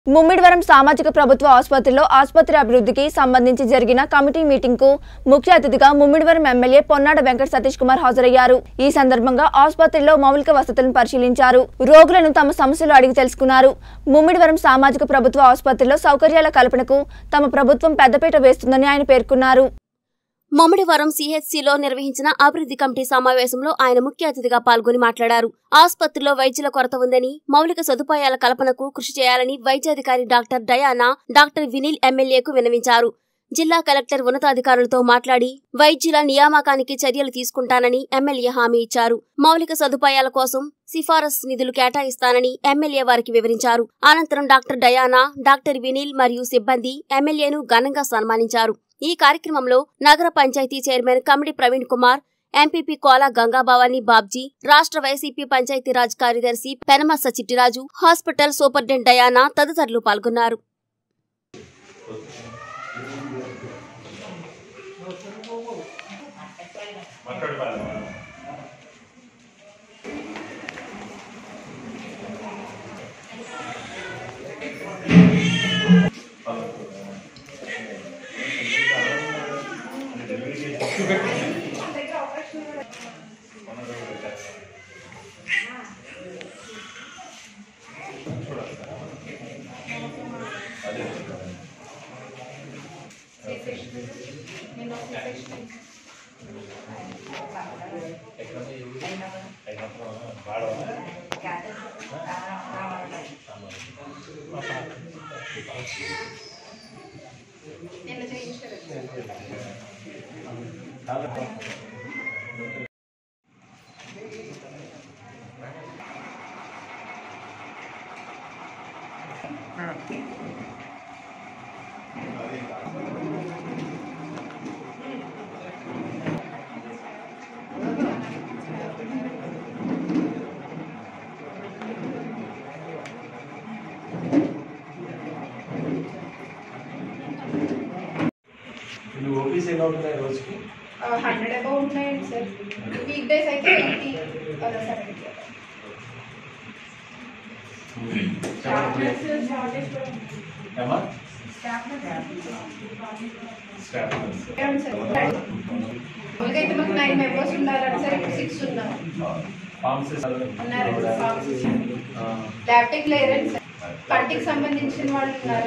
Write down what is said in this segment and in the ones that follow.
ముమ్మిడివరం సామాజిక ప్రభుత్వ ఆసుపత్రిలో ఆసుపత్రి అభివృద్ధికి సంబంధించి జరిగిన కమిటీ మీటింగ్ కు ముఖ్య అతిథిగా ముమ్మిడివరం ఎమ్మెల్యే పొన్నాడ వెంకట సతీష్ కుమార్ హాజరయ్యారు ఈ సందర్భంగా ఆసుపత్రిలో మౌలిక వసతులను పరిశీలించారు రోగులను తమ సమస్యలు అడిగి తెలుసుకున్నారు ముమ్మిడివరం సామాజిక ప్రభుత్వ ఆసుపత్రిలో సౌకర్యాల కల్పనకు తమ ప్రభుత్వం పెద్దపీట వేస్తుందని ఆయన పేర్కొన్నారు మమ్మడివరం సిహెచ్సిలో నిర్వహించిన అభివృద్ధి కమిటీ సమావేశంలో ఆయన ముఖ్య అతిథిగా పాల్గొని మాట్లాడారు ఆసుపత్రిలో వైద్యుల కొరత ఉందని మౌలిక సదుపాయాల కల్పనకు కృషి చేయాలని వైద్యాధికారి డాక్టర్ డయానా డాక్టర్ వినిల్ ఎమ్మెల్యేకు విన్నవించారు జిల్లా కలెక్టర్ ఉన్నతాధికారులతో మాట్లాడి వైద్యుల నియామకానికి చర్యలు తీసుకుంటానని ఎమ్మెల్యే హామీ ఇచ్చారు మౌలిక సదుపాయాల కోసం సిఫారసు నిధులు కేటాయిస్తానని ఎమ్మెల్యే వారికి వివరించారు అనంతరం డాక్టర్ డయానా డాక్టర్ వినిల్ మరియు సిబ్బంది ఎమ్మెల్యేను ఘనంగా సన్మానించారు ఈ కార్యక్రమంలో నగర పంచాయతీ చైర్మన్ కమిడి ప్రవీణ్ కుమార్ ఎంపీపీ కోలా గంగాభవాని బాబ్జీ రాష్ట్ర వైసీపీ పంచాయతీరాజ్ కార్యదర్శి Penumatsa Chittiraju hospital superintendent Diana తదితరులు పాల్గొన్నారు నువ్వు ఓపీస్ ఎలా ఉంటున్నాయి రోజుకి హండ్రెడ్ అబౌవ్ ఉన్నాయండి సార్ వీక్ డేస్ అయితే ఎయిటీ అలా సెవెంటీ ఏమా స్టాఫ్ స్టాఫ్ సార్ మామూలుగా అయితే మాకు నైన్ మెంబర్స్ ఉండాలంటే సార్ ఇప్పుడు సిక్స్ ఉన్నాం ఫార్మసిస్ట్ ఉన్నారు ల్యాప్టాప్ లేరండి సార్ పంటికి సంబంధించిన వాళ్ళు ఉన్నారు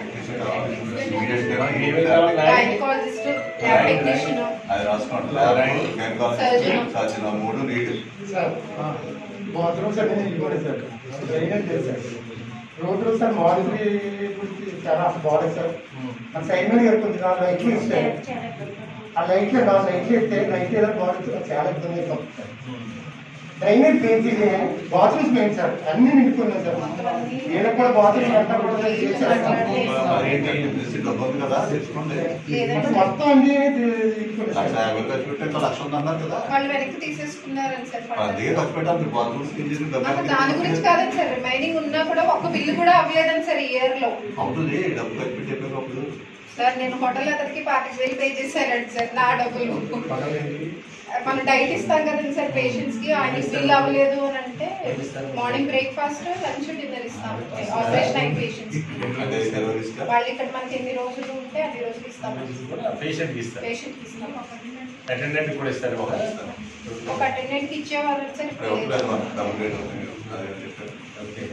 గైనకాలజిస్ట్ ల్యాబ్ టెక్నీషియన్ అది రాసుకోండి సచిన మూడు నీట్ సార్ బాత్రూమ్స్ అనేది ఇంకోటి సార్ డ్రైనేజ్ లేదు సార్ రోడ్లు సార్ మారుతి గురించి చాలా బాగుంది సార్ మన సైడ్ మీద చెప్తుంది నాలుగు లైట్లు ఇస్తాయి ఆ లైట్లు నాలుగు లైట్లు ఇస్తే లైట్ ఏదో బాగుంటుంది చాలా ఇబ్బంది అయిపోతుంది సార్ డ్రైనేజ్ పెయింట్ ఇది బాత్రూమ్స్ పెయింట్ సార్ అన్ని నిండుకున్నాయి సార్ వీళ్ళకి కూడా బాత్రూమ్స్ అంతా కూడా చేసేస్తాం డబ్బు ఉంది కదా తెచ్చుకోండి మొత్తం అన్ని నిండుకున్నాయి లక్ష సార్ యాభై ఖర్చు పెట్టి ఇంకా లక్ష ఉంది అన్నారు కదా వాళ్ళు వెనక్కి తీసేసుకున్నారని సార్ అందుకే ఖర్చు పెట్టాలి మీరు బాత్రూమ్స్ కింద అసలు దాని గురించి కాదండి సార్ రిమైనింగ్ ఉన్నా కూడా ఒక్క బిల్లు కూడా అవ్వలేదండి సార్ ఇయర్ లో అవుతుంది డబ్బు ఖర్చు పెట్టి చెప్పేటప్పుడు సార్ నేను హోటల్ అతనికి పాతిక వేలు పే చేశానండి సార్ నా డబ్బులు మనం డైట్ ఇస్తాం కదండి సార్ పేషెంట్స్ కి ఆయన బిల్ అవ్వలేదు అని అంటే మార్నింగ్ బ్రేక్ఫాస్ట్ లంచ్ డిన్నర్ ఇస్తాం ఆపరేషన్ అయిన పేషెంట్స్ అంటే సెలవు ఇస్తే వాళ్ళు ఇక్కడ మనకి ఎన్ని రోజులు ఉంటే అన్ని రోజులు ఇస్తాం పేషెంట్కి ఇస్తారు పేషెంట్ కి ఇస్తాం అటెండెంట్ కూడా ఇస్తారు ఒక ఒక అటెండెంట్ కి ఇచ్చేవారు సార్ ఇప్పుడు ఇప్పుడు అవుతుంది అన్నమాట డబ్బు రేట్ అవుతుంది అదే చెప్పారు ఓకే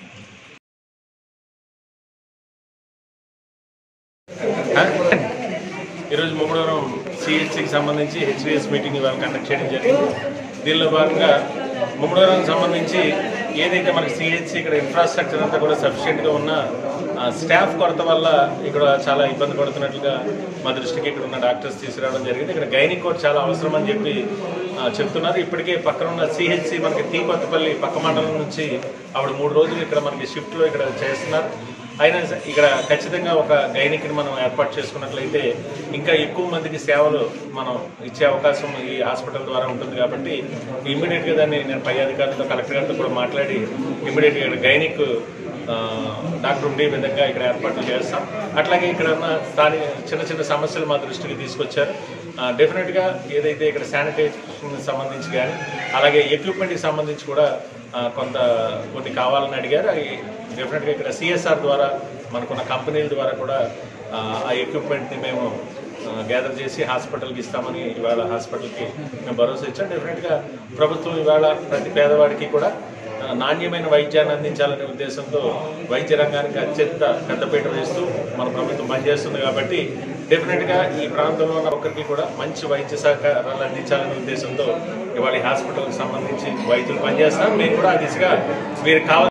ఈరోజు ముమ్మడివరం సిహెచ్సికి సంబంధించి హెచ్విఎస్ మీటింగ్ ఇవాళ కండక్ట్ చేయడం జరిగింది దీనిలో భాగంగా ముమ్మడివరం సంబంధించి ఏదైతే మనకి సిహెచ్సి ఇక్కడ ఇన్ఫ్రాస్ట్రక్చర్ అంతా కూడా సఫిషియెంట్గా ఉన్న ఆ, స్టాఫ్ కొరత వల్ల ఇక్కడ చాలా ఇబ్బంది పడుతున్నట్లుగా మా దృష్టికి ఇక్కడ ఉన్న డాక్టర్స్ తీసుకురావడం జరిగింది ఇక్కడ గైనిక్ కూడా చాలా అవసరం అని చెప్పి ఆ, చెప్తున్నారు ఇప్పటికే పక్కన ఉన్న సిహెచ్సి మనకి టీ కొత్తపల్లి పక్క మండలం నుంచి ఆవిడ మూడు రోజులు ఇక్కడ మనకి షిఫ్ట్లో ఇక్కడ చేస్తున్నారు అయినా స- ఇక్కడ ఖచ్చితంగా ఒక గైనిక్ని మనం ఏర్పాటు చేసుకున్నట్లయితే ఇంకా ఎక్కువ మందికి సేవలు మనం ఇచ్చే అవకాశం ఈ హాస్పిటల్ ద్వారా ఉంటుంది కాబట్టి ఇమ్మీడియట్గా దాన్ని నేను పై అధికారులతో కలెక్టర్ గారితో కూడా మాట్లాడి ఇమ్మీడియట్గా ఇక్కడ గైనిక్ ఆ, డాక్టర్ ఉండే విధంగా ఇక్కడ ఏర్పాట్లు చేస్తాం అట్లాగే ఇక్కడ ఉన్న స్థానిక చిన్న చిన్న సమస్యలు మా దృష్టికి తీసుకొచ్చారు ఆ, డెఫినెట్గా ఏదైతే ఇక్కడ శానిటైజేషన్ సంబంధించి కానీ అలాగే ఎక్విప్మెంట్కి సంబంధించి కూడా ఆ, కొంత కొన్ని కావాలని అడిగారు అవి డెఫినెట్గా ఇక్కడ సిఎస్ఆర్ ద్వారా మనకున్న కంపెనీల ద్వారా కూడా ఆ, ఆ ఎక్విప్మెంట్ని మేము గ్యాదర్ చేసి హాస్పిటల్కి ఇస్తామని ఇవాళ హాస్పిటల్కి మేము భరోసా ఇచ్చాం డెఫినెట్గా ప్రభుత్వం ఇవాళ ప్రతి పేదవాడికి కూడా ఆ, నాణ్యమైన వైద్యాన్ని అందించాలనే ఉద్దేశంతో వైద్య రంగానికి అత్యంత పెద్దపీట వేస్తూ మన ప్రభుత్వం పనిచేస్తుంది కాబట్టి డెఫినెట్గా ఈ ప్రాంతంలో ఉన్న ఒక్కరికి కూడా మంచి వైద్య సహకారాలు అందించాలనే ఉద్దేశంతో ఇవాళ ఈ హాస్పిటల్కి సంబంధించి వైద్యులు పనిచేస్తాం మేము కూడా ఆ దిశగా వీరికి కావాల్సిన